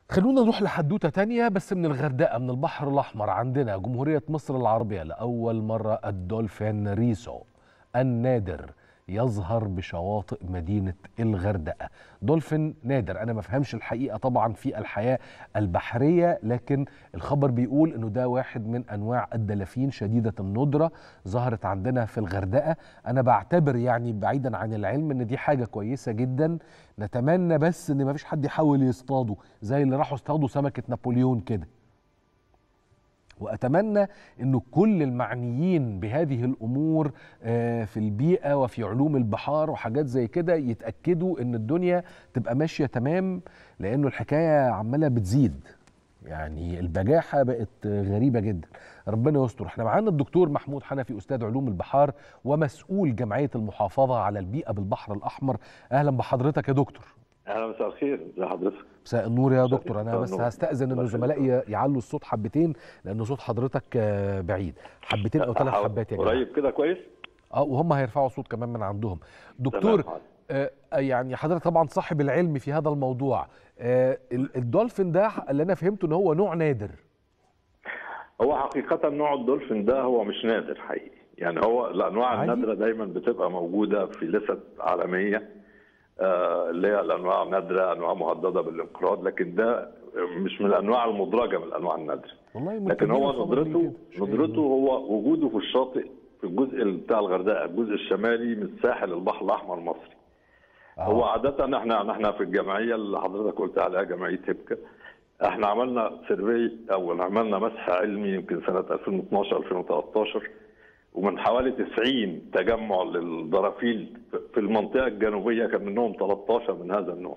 خلونا نروح لحدوتة تانية بس من الغردقة من البحر الأحمر عندنا جمهورية مصر العربية لأول مرة الدولفين ريسو النادر يظهر بشواطئ مدينة الغردقة دولفين نادر أنا ما فهمش الحقيقة طبعا في الحياة البحرية لكن الخبر بيقول أنه ده واحد من أنواع الدلافين شديدة الندرة ظهرت عندنا في الغردقة أنا بعتبر يعني بعيدا عن العلم أن دي حاجة كويسة جدا نتمنى بس أن ما فيش حد يحاول يصطاده زي اللي راحوا اصطادوا سمكة نابليون كده واتمنى انه كل المعنيين بهذه الامور آه، في البيئه وفي علوم البحار وحاجات زي كده يتاكدوا ان الدنيا تبقى ماشيه تمام لانه الحكايه عماله بتزيد يعني البجاحه بقت غريبه جدا ربنا يستر احنا معانا الدكتور محمود حنفي استاذ علوم البحار ومسؤول جمعيه المحافظه على البيئه بالبحر الاحمر اهلا بحضرتك يا دكتور اهلا مساء الخير ازي حضرتك مساء النور يا مساء دكتور انا مساء بس النور. هستأذن ان الله زملائي يخليك. يعلوا الصوت حبتين لان صوت حضرتك آه، بعيد حبتين او ثلاث أحاول. حبات يا جماعه قريب كده كويس اه وهم هيرفعوا صوت كمان من عندهم دكتور تمام. آه يعني حضرتك طبعا صاحب العلم في هذا الموضوع آه ال- الدولفين ده اللي انا فهمته ان هو نوع نادر هو حقيقة نوع الدولفين ده هو مش نادر حقيقي يعني هو الأنواع عادي؟ النادرة دايما بتبقى موجودة في لست عالمية آه، اللي هي الأنواع نادرة أنواع مهددة بالانقراض لكن ده مش من الأنواع المدرجة من الأنواع النادرة والله لكن متابعين هو الخبر دي ندرته كده. مش ندرته فاهم. هو وجوده في الشاطئ في الجزء بتاع الغردقة الجزء الشمالي من ساحل البحر الأحمر المصري آه. هو عادة احنا احنا في الجمعية اللي حضرتك قلت عليها جمعية هبكة احنا عملنا سيرفي او عملنا مسح علمي يمكن سنة 2012 2013 ومن حوالي 90 تجمع للدرافيل في المنطقة الجنوبية كان منهم 13 من هذا النوع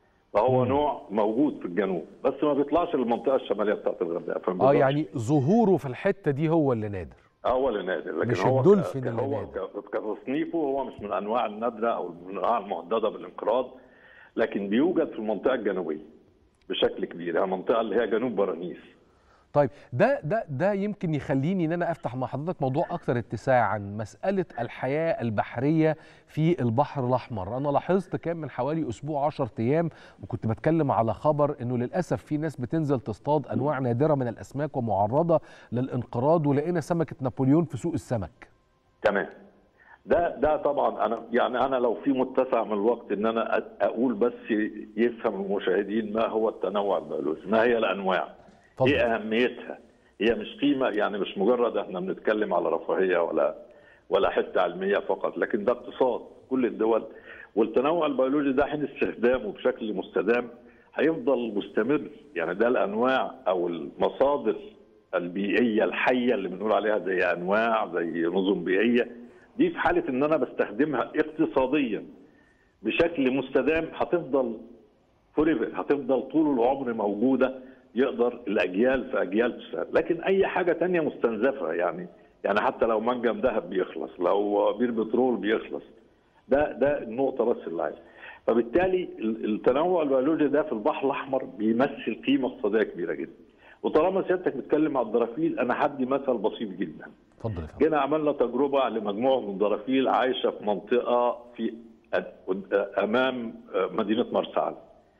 فهو نوع موجود في الجنوب بس ما بيطلعش للمنطقة الشمالية بتاعت الغردقة فما اه بيظهرش. يعني ظهوره في الحته دي هو اللي نادر هو اللي نادر لكن مش هو الدولفين ك- اللي هو نادر. ك- كتصنيفه هو مش من الانواع النادره او من الانواع المهدده بالانقراض لكن بيوجد في المنطقه الجنوبيه بشكل كبير هي المنطقه اللي هي جنوب برانيس طيب ده ده ده يمكن يخليني ان انا افتح مع حضرتك موضوع اكثر اتساعا مساله الحياه البحريه في البحر الاحمر انا لاحظت كان من حوالي اسبوع 10 ايام وكنت بتكلم على خبر انه للاسف في ناس بتنزل تصطاد انواع نادره من الاسماك ومعرضه للانقراض ولقينا سمكه نابليون في سوق السمك تمام ده ده طبعا انا يعني انا لو في متسع من الوقت ان انا أ- اقول بس يفهم المشاهدين ما هو التنوع البيولوجي ما هي الانواع اتفضل. ايه اهميتها هي مش قيمه يعني مش مجرد احنا بنتكلم على رفاهيه ولا ولا حته علميه فقط لكن ده اقتصاد كل الدول والتنوع البيولوجي ده حين استخدامه بشكل مستدام هيفضل مستمر يعني ده الانواع او المصادر البيئيه الحيه اللي بنقول عليها زي انواع زي نظم بيئيه دي في حاله ان انا بستخدمها اقتصاديا بشكل مستدام هتفضل فوريفر هتفضل طول العمر موجوده يقدر الاجيال في اجيال تشتغل لكن اي حاجه تانية مستنزفه يعني يعني حتى لو منجم ذهب بيخلص لو بير بترول بيخلص ده ده النقطه بس اللي عايز فبالتالي ال- التنوع البيولوجي ده في البحر الاحمر بيمثل قيمه اقتصاديه كبيره جدا وطالما سيادتك بتتكلم على الدرافيل انا هدي مثل بسيط جدا اتفضل يا فندم جينا عملنا تجربة لمجموعة من الدرافيل عايشة في منطقة في أد- أمام مدينة مرسى علم.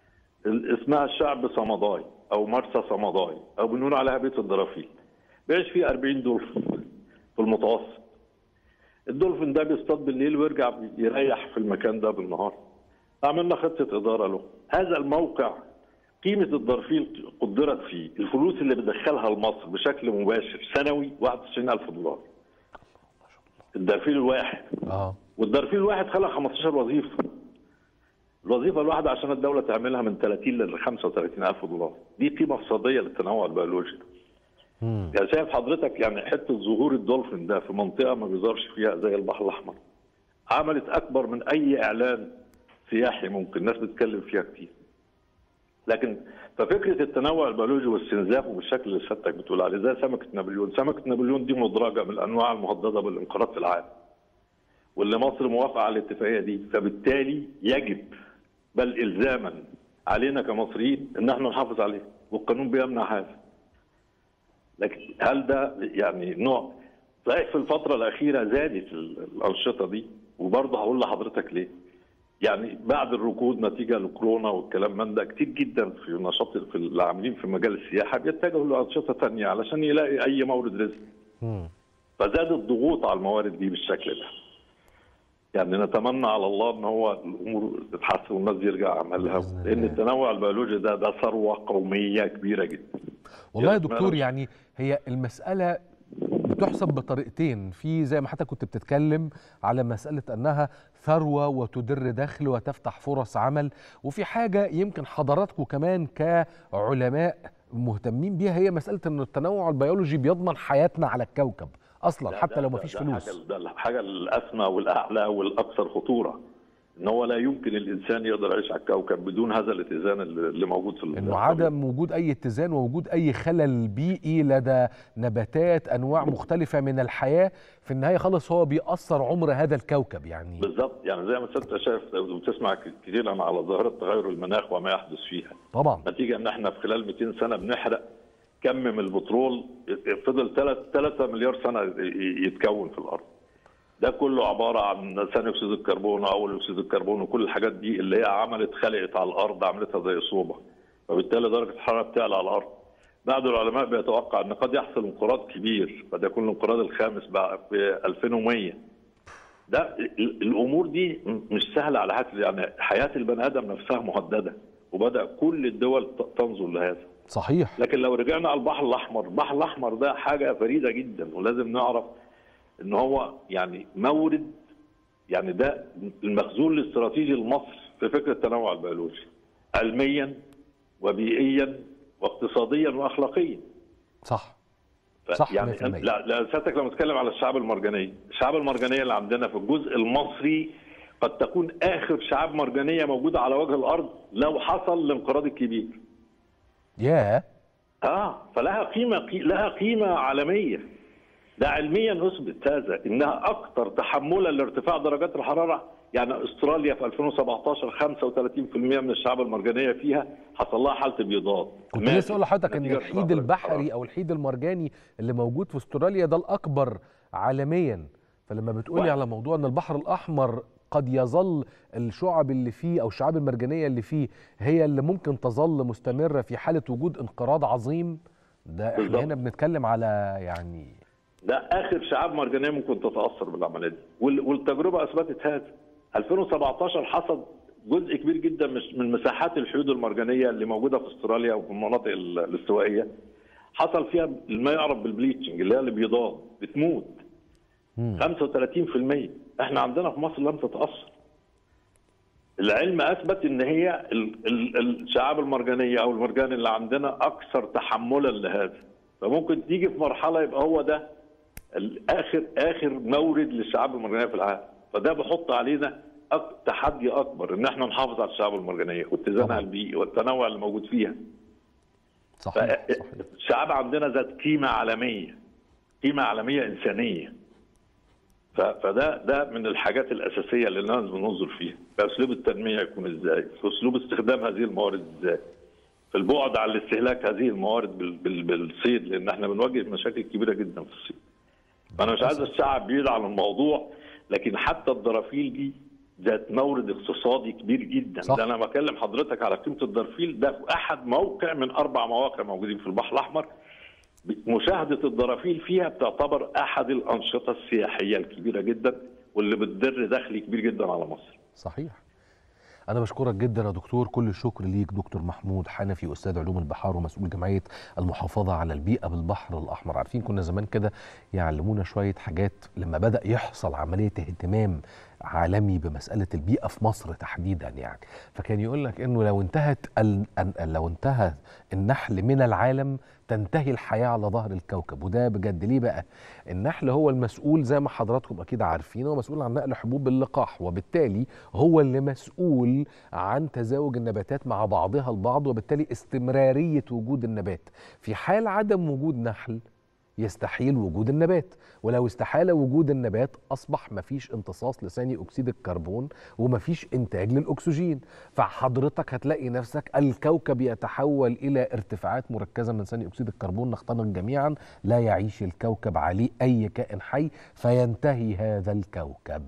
اسمها الشعب صمداي أو مرسى صمداي أو بنقول عليها بيت الدرافيل. بيعيش فيه 40 دولفين في المتوسط. الدولفين ده بيصطاد بالليل ويرجع يريح في المكان ده بالنهار. عملنا خطة إدارة له. هذا الموقع قيمة الدرفيل قدرت فيه الفلوس اللي بتدخلها لمصر بشكل مباشر سنوي 21000 دولار الدرفيل الواحد اه والدرفيل الواحد خلق 15 وظيفة الوظيفة الواحدة عشان الدولة تعملها من 30 ل 35000 دولار دي قيمة اقتصادية للتنوع البيولوجي مم. يعني شايف حضرتك يعني حتة ظهور الدولفين ده في منطقة ما بيظهرش فيها زي البحر الأحمر عملت أكبر من أي إعلان سياحي ممكن الناس بتتكلم فيها كتير لكن ففكره التنوع البيولوجي واستنزافه بالشكل اللي سيادتك بتقول عليه زي سمكه نابليون، سمكه نابليون دي مدرجه من الانواع المهدده بالانقراض في العالم. واللي مصر موافقه على الاتفاقيه دي، فبالتالي يجب بل الزاما علينا كمصريين ان احنا نحافظ عليه، والقانون بيمنع هذا. لكن هل ده يعني نوع صحيح في الفتره الاخيره زادت ال- الانشطه دي وبرضه هقول لحضرتك ليه؟ يعني بعد الركود نتيجه لكورونا والكلام من ده كتير جدا في نشاط في العاملين في مجال السياحه بيتجهوا لانشطه ثانيه علشان يلاقي اي مورد رزق مم. فزاد الضغوط على الموارد دي بالشكل ده يعني نتمنى على الله ان هو الامور تتحسن والناس يرجع عملها بإذن لان الله. التنوع البيولوجي ده ده ثروه قوميه كبيره جدا والله يا يا دكتور زميلي. يعني هي المسألة بتحسب بطريقتين في زي ما حضرتك كنت بتتكلم على مسألة أنها ثروة وتدر دخل وتفتح فرص عمل وفي حاجة يمكن حضراتكم كمان كعلماء مهتمين بيها هي مسألة أن التنوع البيولوجي بيضمن حياتنا على الكوكب أصلا ده- حتى ده- لو ده- مفيش ده فلوس حاجة ده الحاجه الاسمى والاعلى والاكثر خطوره ان هو لا يمكن الانسان يقدر يعيش على الكوكب بدون هذا الاتزان اللي اللي موجود في انه الطبيعة. عدم وجود اي اتزان ووجود اي خلل بيئي لدى نباتات انواع مختلفه من الحياه في النهايه خالص هو بيأثر عمر هذا الكوكب يعني بالظبط يعني زي ما انت شايف بتسمع كثيرا على ظاهره تغير المناخ وما يحدث فيها طبعا نتيجه ان احنا في خلال 200 سنه بنحرق كم من البترول فضل 3 3 مليار سنه ي- يتكون في الارض ده كله عباره عن ثاني اكسيد الكربون واول اكسيد الكربون وكل الحاجات دي اللي هي عملت خلقت على الارض عملتها زي صوبه فبالتالي درجه الحراره بتعلى على الارض بعض العلماء بيتوقع ان قد يحصل انقراض كبير قد يكون الانقراض الخامس بقى في 2100 ده ال- الامور دي م- مش سهله على حد يعني حياه البني ادم نفسها مهدده وبدا كل الدول ت- تنظر لهذا صحيح لكن لو رجعنا على البحر الاحمر البحر الاحمر ده حاجه فريده جدا ولازم نعرف ان هو يعني مورد يعني ده المخزون الاستراتيجي لمصر في فكره التنوع البيولوجي علميا وبيئيا واقتصاديا واخلاقيا صح ف- صح، يعني 100%. لا لا سيادتك لما تتكلم على الشعاب المرجانيه، الشعاب المرجانيه اللي عندنا في الجزء المصري قد تكون اخر شعاب مرجانيه موجوده على وجه الارض لو حصل الانقراض الكبير. ياه اه فلها قيمه قي... لها قيمه عالميه. ده علميا اثبت هذا انها اكثر تحملا لارتفاع درجات الحراره يعني استراليا في 2017 35% من الشعاب المرجانيه فيها حصل لها حاله ابيضات. كنت ماتت لسه اقول لحضرتك ان نتيجة ارتفاع الحيد درجة البحري الحرارة. او الحيد المرجاني اللي موجود في استراليا ده الاكبر عالميا فلما بتقولي واحد. على موضوع ان البحر الاحمر قد يظل الشعب اللي فيه او الشعاب المرجانيه اللي فيه هي اللي ممكن تظل مستمره في حاله وجود انقراض عظيم ده احنا بالظبط. هنا بنتكلم على يعني ده اخر شعاب مرجانيه ممكن تتاثر بالعمليه دي وال- والتجربه اثبتت هذا 2017 حصل جزء كبير جدا مش- من مساحات الحيود المرجانيه اللي موجوده في استراليا وفي المناطق ال- الاستوائيه حصل فيها ما يعرف بالبليتشنج اللي هي الابيضات بتموت مم. 35% احنا عندنا في مصر لم تتاثر العلم اثبت ان هي ال- ال- الشعاب المرجانيه او المرجان اللي عندنا اكثر تحملا لهذا فممكن تيجي في مرحله يبقى هو ده الاخر اخر مورد للشعاب المرجانيه في العالم فده بيحط علينا أك... تحدي اكبر ان احنا نحافظ على الشعاب المرجانيه طبعاً. واتزانها البيئي والتنوع اللي موجود فيها صحيح صحيح فالشعاب عندنا ذات قيمه عالميه قيمه عالميه انسانيه ف- فده ده من الحاجات الاساسيه اللي لازم ننظر فيها فاسلوب التنميه يكون ازاي في اسلوب استخدام هذه الموارد ازاي في البعد عن الاستهلاك هذه الموارد بال- بال- بالصيد لان احنا بنواجه مشاكل كبيره جدا في الصيد فانا مش عايز الشعب بعيد عن الموضوع لكن حتى الدرافيل دي ذات مورد اقتصادي كبير جدا صح. ده انا بكلم حضرتك على قيمه الدرفيل ده في احد موقع من اربع مواقع موجودين في البحر الاحمر مشاهده الدرافيل فيها بتعتبر احد الانشطه السياحيه الكبيره جدا واللي بتدر دخل كبير جدا على مصر صحيح أنا بشكرك جدا يا دكتور كل الشكر ليك دكتور محمود حنفي أستاذ علوم البحار ومسؤول جمعية المحافظة على البيئة بالبحر الأحمر عارفين كنا زمان كده يعلمونا شوية حاجات لما بدأ يحصل عملية اهتمام عالمي بمسألة البيئة في مصر تحديدا يعني فكان يقول لك إنه لو انتهت ال... أن- لو انتهى النحل من العالم تنتهي الحياة على ظهر الكوكب وده بجد ليه بقى النحل هو المسؤول زي ما حضراتكم أكيد عارفين هو مسؤول عن نقل حبوب اللقاح وبالتالي هو اللي مسؤول عن تزاوج النباتات مع بعضها البعض وبالتالي استمرارية وجود النبات في حال عدم وجود نحل يستحيل وجود النبات ولو استحال وجود النبات أصبح مفيش امتصاص لثاني أكسيد الكربون ومفيش إنتاج للأكسجين فحضرتك هتلاقي نفسك الكوكب يتحول إلى ارتفاعات مركزة من ثاني أكسيد الكربون نختنق جميعا لا يعيش الكوكب عليه أي كائن حي فينتهي هذا الكوكب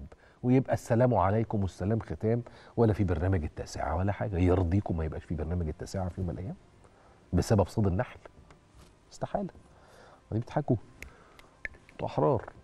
ويبقى السلام عليكم والسلام ختام ولا في برنامج التاسعه ولا حاجه يرضيكم ما يبقاش في برنامج التاسعه في يوم من الايام بسبب صيد النحل استحاله دي بتضحكوا انتوا احرار